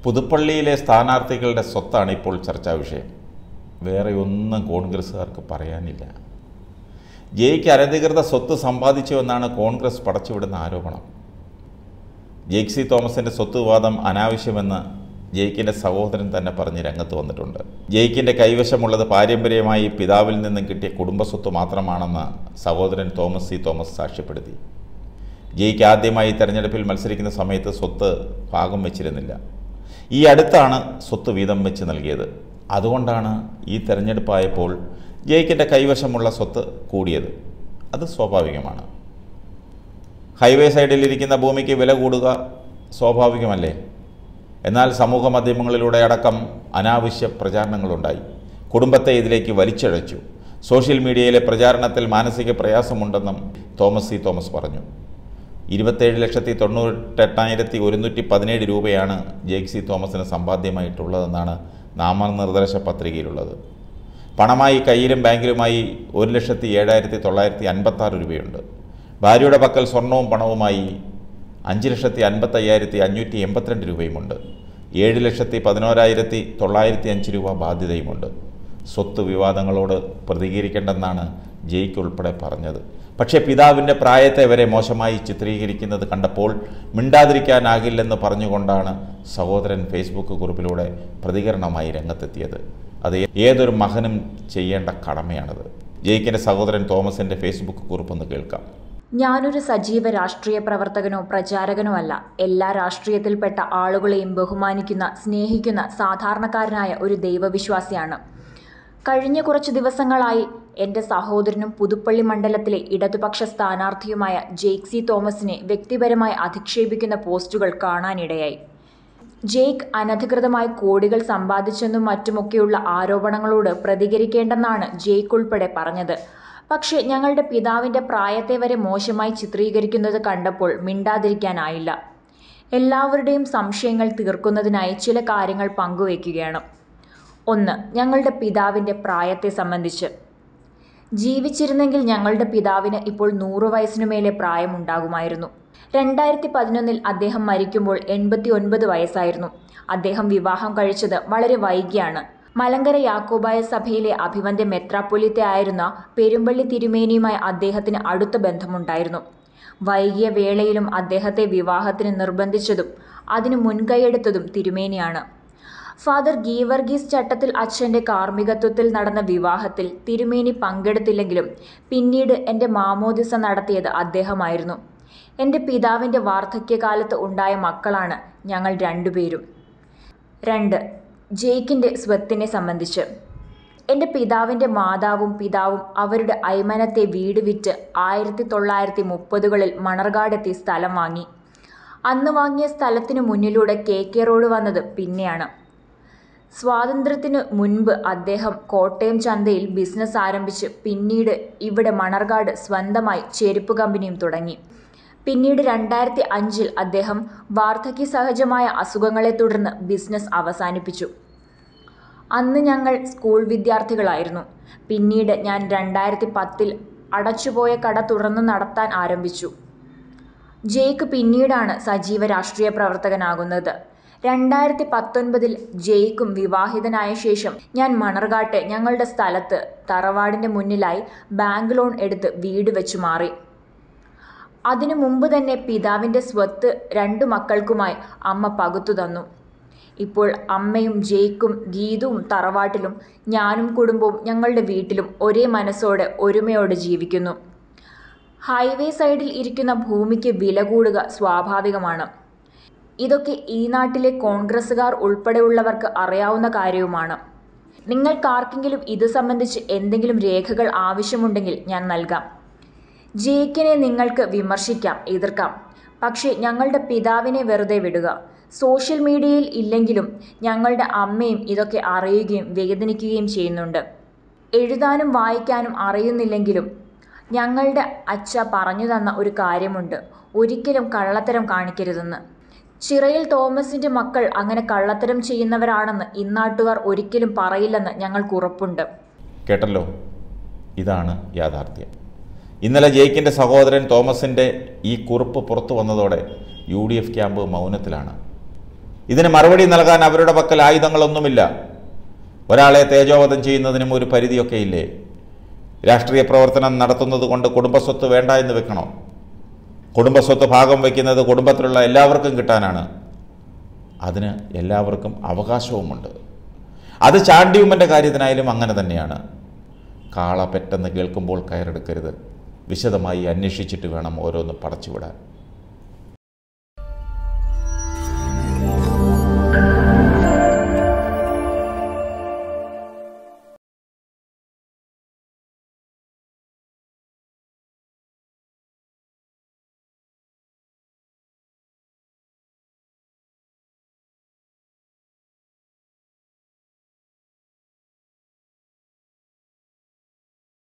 പുതുപ്പള്ളിയിലെ സ്ഥാനാർത്ഥികളുടെ സ്വത്താണ് ഇപ്പോൾ ചർച്ചാ വിഷയം വേറെ ഒന്നും കോൺഗ്രസ്സുകാർക്ക് പറയാനില്ല ജയിക്ക് അനധികൃത സ്വത്ത് സമ്പാദിച്ചുവെന്നാണ് കോൺഗ്രസ് പടച്ചുവിടുന്ന ആരോപണം ജെയ്ക്സി തോമസിൻ്റെ സ്വത്ത് വിവാദം അനാവശ്യമെന്ന് ജയിക്കിൻ്റെ സഹോദരൻ തന്നെ പറഞ്ഞ് രംഗത്ത് വന്നിട്ടുണ്ട് ജയിക്കിൻ്റെ കൈവശമുള്ളത് പാരമ്പര്യമായി പിതാവിൽ നിന്നും കിട്ടിയ കുടുംബസ്വത്ത് മാത്രമാണെന്ന് സഹോദരൻ തോമസ് സി തോമസ് സാക്ഷ്യപ്പെടുത്തി ജയിക്ക് ആദ്യമായി തെരഞ്ഞെടുപ്പിൽ മത്സരിക്കുന്ന സമയത്ത് സ്വത്ത് ഭാഗം വെച്ചിരുന്നില്ല ഈ അടുത്താണ് സ്വത്ത് വീതം വെച്ച് നൽകിയത് അതുകൊണ്ടാണ് ഈ തെരഞ്ഞെടുപ്പായപ്പോൾ ജയിക്കിൻ്റെ കൈവശമുള്ള സ്വത്ത് കൂടിയത് അത് സ്വാഭാവികമാണ് ഹൈവേ സൈഡിലിരിക്കുന്ന ഭൂമിക്ക് വില കൂടുക സ്വാഭാവികമല്ലേ എന്നാൽ സമൂഹ മാധ്യമങ്ങളിലൂടെ അടക്കം അനാവശ്യ പ്രചാരണങ്ങളുണ്ടായി കുടുംബത്തെ ഇതിലേക്ക് വലിച്ചഴച്ചു സോഷ്യൽ മീഡിയയിലെ പ്രചാരണത്തിൽ മാനസിക പ്രയാസമുണ്ടെന്നും തോമസ് സി തോമസ് പറഞ്ഞു ഇരുപത്തേഴ് ലക്ഷത്തി തൊണ്ണൂറ്റെട്ടായിരത്തി ഒരുന്നൂറ്റി പതിനേഴ് രൂപയാണ് ജെയ്ക്സി തോമസിന് സമ്പാദ്യമായിട്ടുള്ളതെന്നാണ് നാമനിർദ്ദേശ പത്രികയിലുള്ളത് പണമായി കയ്യിലും ബാങ്കിലുമായി ഒരു ലക്ഷത്തി ഏഴായിരത്തി തൊള്ളായിരത്തി അൻപത്താറ് രൂപയുണ്ട് ഭാര്യയുടെ പക്കൽ സ്വർണവും പണവുമായി അഞ്ച് ലക്ഷത്തി അൻപത്തയ്യായിരത്തി അഞ്ഞൂറ്റി എൺപത്തിരണ്ട് രൂപയുമുണ്ട് ഏഴ് ലക്ഷത്തി പതിനോരായിരത്തി തൊള്ളായിരത്തി അഞ്ച് രൂപ ബാധ്യതയുമുണ്ട് സ്വത്ത് വിവാദങ്ങളോട് പ്രതികരിക്കേണ്ടെന്നാണ് ജയ്ക്ക് ഉൾപ്പെടെ പറഞ്ഞത് പക്ഷേ പിതാവിൻ്റെ പ്രായത്തെ വരെ മോശമായി ചിത്രീകരിക്കുന്നത് കണ്ടപ്പോൾ മിണ്ടാതിരിക്കാനാകില്ലെന്ന് പറഞ്ഞുകൊണ്ടാണ് സഹോദരൻ ഫേസ്ബുക്ക് കുറിപ്പിലൂടെ പ്രതികരണമായി രംഗത്തെത്തിയത് അത് ഏതൊരു മകനും ചെയ്യേണ്ട കടമയാണത് ജയിക്കിൻ്റെ സഹോദരൻ തോമസിൻ്റെ ഫേസ്ബുക്ക് കുറിപ്പൊന്ന് കേൾക്കാം ഞാനൊരു സജീവ രാഷ്ട്രീയ പ്രവർത്തകനോ പ്രചാരകനോ അല്ല എല്ലാ രാഷ്ട്രീയത്തിൽപ്പെട്ട ആളുകളെയും ബഹുമാനിക്കുന്ന സ്നേഹിക്കുന്ന സാധാരണക്കാരനായ ഒരു ദൈവവിശ്വാസിയാണ് കഴിഞ്ഞ കുറച്ചു ദിവസങ്ങളായി എൻ്റെ സഹോദരനും പുതുപ്പള്ളി മണ്ഡലത്തിലെ ഇടതുപക്ഷ സ്ഥാനാർത്ഥിയുമായ ജെയ്ക്സി തോമസിനെ വ്യക്തിപരമായി അധിക്ഷേപിക്കുന്ന പോസ്റ്റുകൾ കാണാനിടയായി ജെയ്ക്ക് അനധികൃതമായി കോടികൾ സമ്പാദിച്ചെന്നും മറ്റുമൊക്കെയുള്ള ആരോപണങ്ങളോട് പ്രതികരിക്കേണ്ടെന്നാണ് ജെയ്ക്ക് ഉൾപ്പെടെ പറഞ്ഞത് പക്ഷേ ഞങ്ങളുടെ പിതാവിൻ്റെ പ്രായത്തെ വരെ മോശമായി ചിത്രീകരിക്കുന്നത് കണ്ടപ്പോൾ മിണ്ടാതിരിക്കാനായില്ല എല്ലാവരുടെയും സംശയങ്ങൾ തീർക്കുന്നതിനായി ചില കാര്യങ്ങൾ പങ്കുവയ്ക്കുകയാണ് ഒന്ന് ഞങ്ങളുടെ പിതാവിൻ്റെ പ്രായത്തെ സംബന്ധിച്ച് ജീവിച്ചിരുന്നെങ്കിൽ ഞങ്ങളുടെ പിതാവിന് ഇപ്പോൾ നൂറ് വയസ്സിനു മേലെ പ്രായമുണ്ടാകുമായിരുന്നു രണ്ടായിരത്തി പതിനൊന്നിൽ അദ്ദേഹം മരിക്കുമ്പോൾ എൺപത്തി ഒൻപത് വയസ്സായിരുന്നു അദ്ദേഹം വിവാഹം കഴിച്ചത് വളരെ വൈകിയാണ് മലങ്കര യാക്കോബായ സഭയിലെ അഭിവന്ദ്യ മെത്രാപ്പൊലിത്തെ ആയിരുന്ന പെരുമ്പള്ളി തിരുമേനിയുമായി അദ്ദേഹത്തിന് അടുത്ത ബന്ധമുണ്ടായിരുന്നു വൈകിയ വേളയിലും അദ്ദേഹത്തെ വിവാഹത്തിന് നിർബന്ധിച്ചതും അതിന് മുൻകൈയെടുത്തതും തിരുമേനിയാണ് ഫാദർ ഗീവർഗീസ് ചട്ടത്തിൽ അച്ഛൻ്റെ കാർമ്മികത്വത്തിൽ നടന്ന വിവാഹത്തിൽ തിരുമേനി പങ്കെടുത്തില്ലെങ്കിലും പിന്നീട് എൻ്റെ മാമോദിസ നടത്തിയത് അദ്ദേഹമായിരുന്നു എൻ്റെ പിതാവിൻ്റെ വാർദ്ധക്യകാലത്ത് ഉണ്ടായ മക്കളാണ് ഞങ്ങൾ രണ്ടുപേരും രണ്ട് ജെയ്ക്കിൻ്റെ സ്വത്തിനെ സംബന്ധിച്ച് എൻ്റെ പിതാവിൻ്റെ മാതാവും പിതാവും അവരുടെ അയ്മനത്തെ വീട് വിറ്റ് ആയിരത്തി തൊള്ളായിരത്തി മുപ്പതുകളിൽ മണർകാടെത്തി സ്ഥലം വാങ്ങി അന്ന് വാങ്ങിയ സ്ഥലത്തിനു മുന്നിലൂടെ കെ കെ റോഡ് വന്നത് പിന്നെയാണ് സ്വാതന്ത്ര്യത്തിനു മുൻപ് അദ്ദേഹം കോട്ടയം ചന്തയിൽ ബിസിനസ് ആരംഭിച്ച് പിന്നീട് ഇവിടെ മണർകാട് സ്വന്തമായി ചെരുപ്പ് കമ്പനിയും തുടങ്ങി പിന്നീട് രണ്ടായിരത്തി അഞ്ചിൽ അദ്ദേഹം വാർദ്ധക്യ സഹജമായ അസുഖങ്ങളെ തുടർന്ന് ബിസിനസ് അവസാനിപ്പിച്ചു അന്ന് ഞങ്ങൾ സ്കൂൾ വിദ്യാർത്ഥികളായിരുന്നു പിന്നീട് ഞാൻ രണ്ടായിരത്തി പത്തിൽ അടച്ചുപോയ കട തുറന്നു നടത്താൻ ആരംഭിച്ചു ജെയ്ക്ക് പിന്നീടാണ് സജീവ രാഷ്ട്രീയ പ്രവർത്തകനാകുന്നത് രണ്ടായിരത്തി പത്തൊൻപതിൽ ജെയ്ക്കും വിവാഹിതനായ ശേഷം ഞാൻ മണർകാട്ടെ ഞങ്ങളുടെ സ്ഥലത്ത് തറവാടിൻ്റെ മുന്നിലായി ബാങ്ക് ലോൺ എടുത്ത് വീട് വെച്ചു മാറി അതിനു മുമ്പ് തന്നെ പിതാവിൻ്റെ സ്വത്ത് രണ്ടു മക്കൾക്കുമായി അമ്മ പകുത്തു തന്നു ഇപ്പോൾ അമ്മയും ജെയ്ക്കും ഗീതുവും തറവാട്ടിലും ഞാനും കുടുംബവും ഞങ്ങളുടെ വീട്ടിലും ഒരേ മനസ്സോടെ ഒരുമയോടെ ജീവിക്കുന്നു ഹൈവേ സൈഡിൽ ഇരിക്കുന്ന ഭൂമിക്ക് വില കൂടുക സ്വാഭാവികമാണ് ഇതൊക്കെ ഈ നാട്ടിലെ കോൺഗ്രസ്സുകാർ ഉൾപ്പെടെയുള്ളവർക്ക് അറിയാവുന്ന കാര്യവുമാണ് നിങ്ങൾക്കാർക്കെങ്കിലും ഇത് സംബന്ധിച്ച് എന്തെങ്കിലും രേഖകൾ ആവശ്യമുണ്ടെങ്കിൽ ഞാൻ നൽകാം ജേക്കിനെ നിങ്ങൾക്ക് വിമർശിക്കാം എതിർക്കാം പക്ഷേ ഞങ്ങളുടെ പിതാവിനെ വെറുതെ വിടുക സോഷ്യൽ മീഡിയയിൽ ഇല്ലെങ്കിലും ഞങ്ങളുടെ അമ്മയും ഇതൊക്കെ അറിയുകയും വേദനിക്കുകയും ചെയ്യുന്നുണ്ട് എഴുതാനും വായിക്കാനും അറിയുന്നില്ലെങ്കിലും ഞങ്ങളുടെ അച്ഛ പറഞ്ഞു തന്ന ഒരു കാര്യമുണ്ട് ഒരിക്കലും കള്ളത്തരം കാണിക്കരുതെന്ന് ചിറയിൽ തോമസിന്റെ മക്കൾ അങ്ങനെ കള്ളത്തരം ചെയ്യുന്നവരാണെന്ന് ഇന്നാട്ടുകാർ ഒരിക്കലും പറയില്ലെന്ന് ഞങ്ങൾക്ക് ഉറപ്പുണ്ട് കേട്ടല്ലോ ഇതാണ് യാഥാർത്ഥ്യം ഇന്നലെ ജയിക്കിൻ്റെ സഹോദരൻ തോമസിൻ്റെ ഈ കുറിപ്പ് പുറത്തു വന്നതോടെ യു ഡി എഫ് ക്യാമ്പ് മൗനത്തിലാണ് ഇതിന് മറുപടി നൽകാൻ അവരുടെ പക്കൽ ആയുധങ്ങളൊന്നുമില്ല ഒരാളെ തേജോവധം ചെയ്യുന്നതിനും ഒരു പരിധിയൊക്കെ ഇല്ലേ രാഷ്ട്രീയ പ്രവർത്തനം നടത്തുന്നത് കൊണ്ട് കുടുംബസ്വത്ത് വേണ്ട എന്ന് വെക്കണോ കുടുംബസ്വത്ത് ഭാഗം വയ്ക്കുന്നത് കുടുംബത്തിലുള്ള എല്ലാവർക്കും കിട്ടാനാണ് അതിന് എല്ലാവർക്കും അവകാശവുമുണ്ട് അത് ചാണ്ടിയുമ്മൻ്റെ കാര്യത്തിനായാലും അങ്ങനെ തന്നെയാണ് കാള പെട്ടെന്ന് കേൾക്കുമ്പോൾ കയറെടുക്കരുത് വിശദമായി അന്വേഷിച്ചിട്ട് വേണം ഓരോന്ന് പടച്ചുവിടാൻ